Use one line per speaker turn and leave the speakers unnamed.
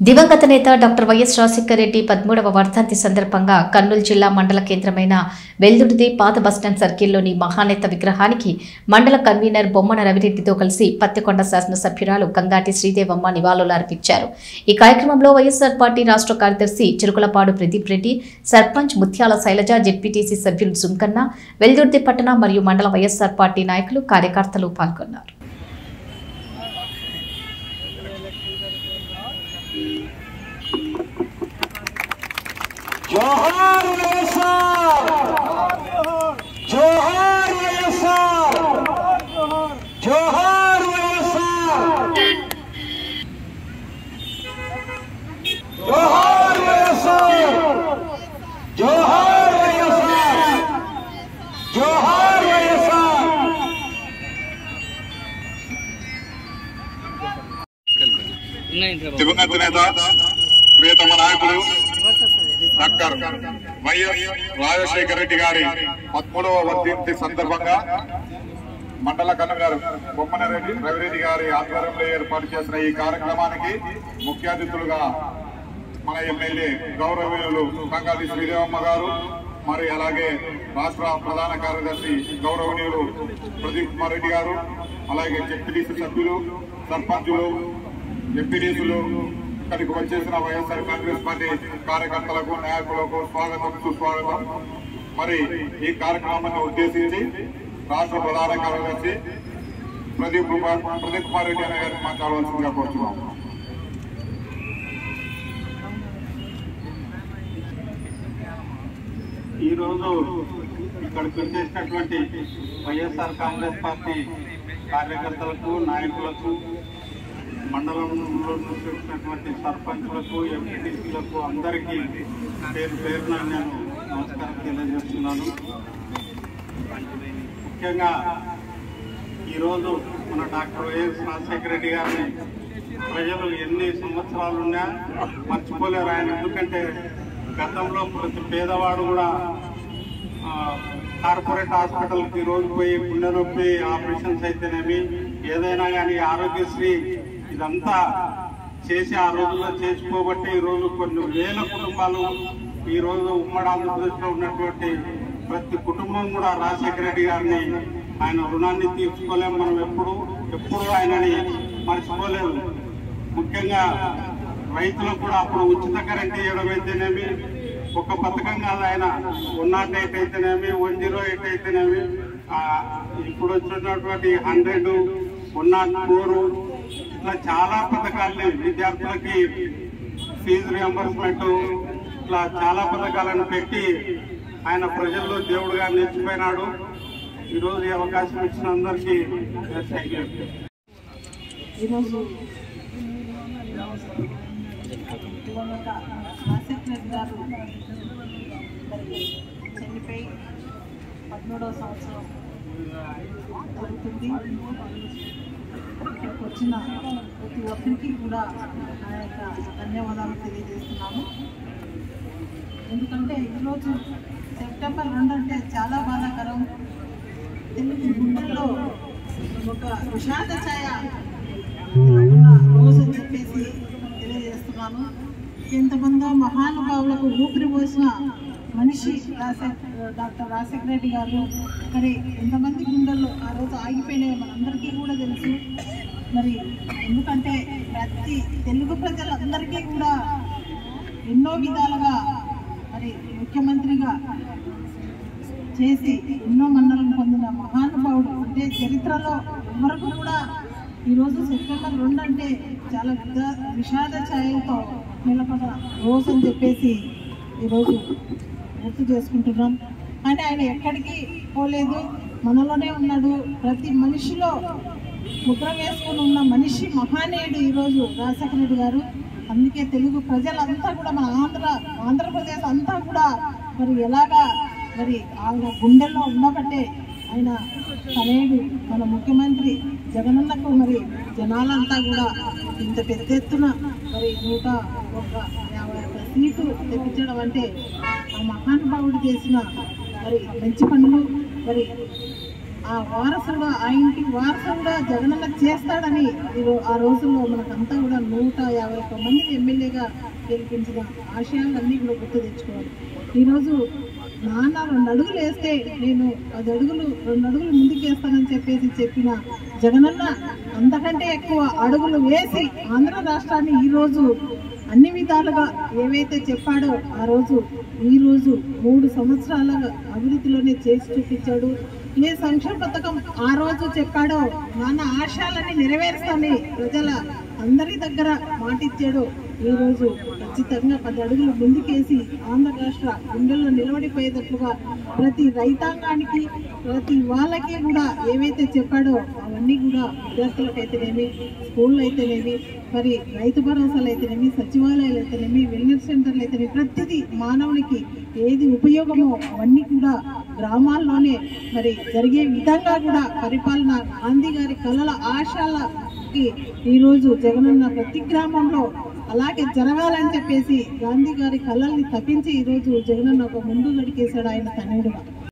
దివంగత నేత doctor YS Rajasekhara Reddy పదమూడవ వర్ధంతి సందర్భంగా కర్నూలు జిల్లా మండల కేంద్రమైన వెల్దుర్తి పాత బస్టాండ్ సర్కిల్లోని మహానేత విగ్రహానికి మండల కన్వీనర్ బొమ్మన రవిరెడ్డితో కలిసి పత్తికొండ శాసనసభ్యురాలు గంగాటి శ్రీదేవమ్మ నివాళులు అర్పించారు ఈ కార్యక్రమంలో వైఎస్ఆర్ పార్టీ రాష్ట్ర కార్యదర్శి చిరుకులపాడు ప్రదీప్ రెడ్డి సర్పంచ్ ముత్యాల శైలజ జెడ్పీటీసీ సభ్యులు సుంకన్న వెల్దుర్తి పట్టణ మరియు మండల వైఎస్ఆర్ పార్టీ నాయకులు కార్యకర్తలు పాల్గొన్నారు
జోహార్ వైఎస్ఆర్ జోహార్ వైఎస్ఆర్ జోహార్ వైఎస్ఆర్ జోహార్ వైఎస్ఆర్ జోహార్ వైఎస్ఆర్ జోహార్ వైఎస్ఆర్
దివంగత నేత ప్రియతమ నాయకులు డాక్టర్ వైఎస్ రాజశేఖర రెడ్డి గారి పదమూడవ వర్ధంతి సందర్భంగా మండల కన్వీనర్ బొమ్మనరెడ్డి రవిరెడ్డి గారి ఆధ్వర్యంలో ఏర్పాటు చేసిన ఈ కార్యక్రమానికి ముఖ్య అతిథులుగా మన ఎమ్మెల్యే గౌరవీయులు కంగాలి శ్రీదేవమ్మ గారు మరి అలాగే రాష్ట్ర ప్రధాన కార్యదర్శి గౌరవనీయులు ప్రదీప్ కుమార్ రెడ్డి గారు అలాగే జెడ్పీటీసీ సభ్యులు సర్పంచులు ఎంపీడీసీలు ఇక్కడికి వచ్చేసిన వైఎస్ఆర్ కాంగ్రెస్ పార్టీ కార్యకర్తలకు నాయకులకు స్వాగతం సుస్వాగతం మరి ఈ కార్యక్రమాన్ని ఉద్దేశించి రాష్ట్ర ప్రధాన కార్యదర్శి ప్రదీప్ కుమార్ ప్రదీప్ కుమార్ రెడ్డి అనే గారిని మాట్లాడవలసిందిగా కోరుతున్నాం
ఈరోజు ఇక్కడికి వచ్చేసినటువంటి వైఎస్ఆర్ కాంగ్రెస్ పార్టీ కార్యకర్తలకు నాయకులకు మండలంలో నుంచి వచ్చినటువంటి సర్పంచులకు ఎంపీటీసీలకు అందరికీ పేరు పేరున నేను నమస్కారం తెలియజేస్తున్నాను ముఖ్యంగా ఈరోజు మన డాక్టర్ వైఎస్ రాజశేఖర రెడ్డి గారిని ప్రజలు ఎన్ని సంవత్సరాలున్నా మర్చిపోలేరు ఆయన ఎందుకంటే గతంలో ప్రతి పేదవాడు కూడా ఆ, కార్పొరేట్ హాస్పిటల్కి రోజు పోయి గుండె నొప్పి ఆపరేషన్స్ అయితేనేమి ఏదైనా కానీ ఆరోగ్యశ్రీ ఇదంతా చేసి ఆ రోజుల్లో చేసుకోబట్టి ఈ రోజు కొన్ని వేల కుటుంబాలు ఈ రోజు ఉమ్మడి ఆంధ్రప్రదేశ్లో ఉన్నటువంటి ప్రతి కుటుంబం కూడా రాజశేఖర రెడ్డి గారిని ఆయన రుణాన్ని తీర్చుకోలేము మనం ఎప్పుడు ఎప్పుడు ఆయనని మర్చిపోలేదు ముఖ్యంగా రైతులకు కూడా అప్పుడు ఉచిత కరెంట్ ఇవ్వడం అయితేనేమి ఒక పథకం కాదు ఆయన వన్ నాట్ ఎయిట్ అయితేనేమి వన్ జీరో ఎయిట్ అయితేనేమి ఆ, ఇప్పుడు వచ్చినటువంటి హండ్రెడ్ వన్ నాట్ ఫోర్ ఇట్లా చాలా పథకాలని విద్యార్థులకి ఫీజు రియంబర్స్మెంట్ ఇట్లా చాలా పథకాలను పెట్టి ఆయన ప్రజల్లో దేవుడుగా నిలిచిపోయినాడు ఈరోజు ఈ అవకాశం ఇచ్చిన అందరికీ థ్యాంక్ యూ
ఈరోజు దివంగత రాజశేఖర్ గారు మరి చనిపోయి పదమూడవ సంవత్సరం జరుగుతుంది ఇక్కడికి వచ్చిన ప్రతి ఒక్కరికి కూడా నా యొక్క ధన్యవాదాలు తెలియజేస్తున్నాను ఎందుకంటే ఈరోజు సెప్టెంబర్ రెండు అంటే చాలా బాధాకరం తెలుగు గుండెల్లో ఒక విషాద ఛాయ ఉన్న రోజు అని చెప్పేసి తెలియజేస్తున్నాను ఎంతమందో మహానుభావులకు ఊపిరి పోసిన మనిషి రాసే డాక్టర్ రాజశేఖర రెడ్డి గారు మరి ఎంతమంది గుండెల్లో ఆ రోజు ఆగిపోయినాయో మనందరికీ కూడా తెలుసు మరి ఎందుకంటే ప్రతి తెలుగు ప్రజలందరికీ కూడా ఎన్నో విధాలుగా మరి ముఖ్యమంత్రిగా చేసి ఎన్నో మన్నలను పొందిన మహానుభావుడు అంటే చరిత్రలో ఎవరికి కూడా ఈరోజు సెప్టెంబర్ రెండు అంటే చాలా విధ- విషాద ఛాయలతో నిలబడ రోజు అని చెప్పేసి ఈరోజు గుర్తు చేసుకుంటున్నాం కానీ ఆయన ఎక్కడికి పోలేదు మనలోనే ఉన్నాడు ప్రతి మనిషిలో ముద్ర వేసుకుని ఉన్న మనిషి మహానీయుడు ఈరోజు రాజశేఖర రెడ్డి గారు అందుకే తెలుగు ప్రజలంతా కూడా మన ఆంధ్ర ఆంధ్రప్రదేశ్ అంతా కూడా మరి ఎలాగా మరి ఆయన గుండెల్లో ఉండబట్టే ఆయన తనేడు మన ముఖ్యమంత్రి జగనన్నకు మరి జనాలంతా కూడా ఇంత పెద్ద ఎత్తున మరి నూట ఒక యాభై ఒక్క సీటు తెప్పించడం అంటే ఆ మహానుభావుడు చేసిన మరి మంచి పనులు మరి ఆ వారసుగా ఆ ఇంటి వారసుగా జగనన్న చేస్తాడని ఈరో ఆ రోజుల్లో మనకంతా కూడా నూట యాభై ఒక్క మంది ఎమ్మెల్యేగా గెలిపించిన ఆశయాలన్నీ కూడా గుర్తు తెచ్చుకోవాలి ఈరోజు నాన్న రెండు అడుగులు వేస్తే నేను పది అడుగులు రెండు అడుగులు ముందుకు వేస్తానని చెప్పేసి చెప్పిన జగనన్న అంతకంటే ఎక్కువ అడుగులు వేసి ఆంధ్ర రాష్ట్రాన్ని ఈరోజు అన్ని విధాలుగా ఏవైతే చెప్పాడో ఆ రోజు ఈ రోజు మూడు సంవత్సరాల అభివృద్ధిలోనే చేసి చూపించాడు ఏ సంక్షేమ పథకం ఆ రోజు చెప్పాడో నాన్న ఆశయాలన్నీ నెరవేరుస్తానని ప్రజల అందరి దగ్గర మాటిచ్చాడు ఈ రోజు ఖచ్చితంగా పది అడుగులు ముందుకేసి ఆంధ్ర రాష్ట్ర గుండెల్లో నిలబడిపోయేటట్లుగా ప్రతి రైతాంగానికి ప్రతి వాళ్ళకి కూడా ఏవైతే చెప్పాడో అవన్నీ కూడా విద్యార్థులకైతేనేమి స్కూళ్ళు అయితేనేమి మరి రైతు భరోసాలు అయితేనేమి సచివాలయాలు అయితేనేమి వెల్నెస్ సెంటర్లు అయితేనేమి ప్రతిదీ మానవునికి ఏది ఉపయోగమో అవన్నీ కూడా గ్రామాల్లోనే మరి జరిగే విధంగా కూడా పరిపాలన గాంధీ గారి కళల ఆశలకి ఈరోజు జగనన్న ప్రతి గ్రామంలో అలాగే జరగాలని చెప్పేసి గాంధీ గారి కళల్ని తప్పించి ఈరోజు జగనన్న ఒక ముందు గడికేశాడు ఆయన తనయుడుగా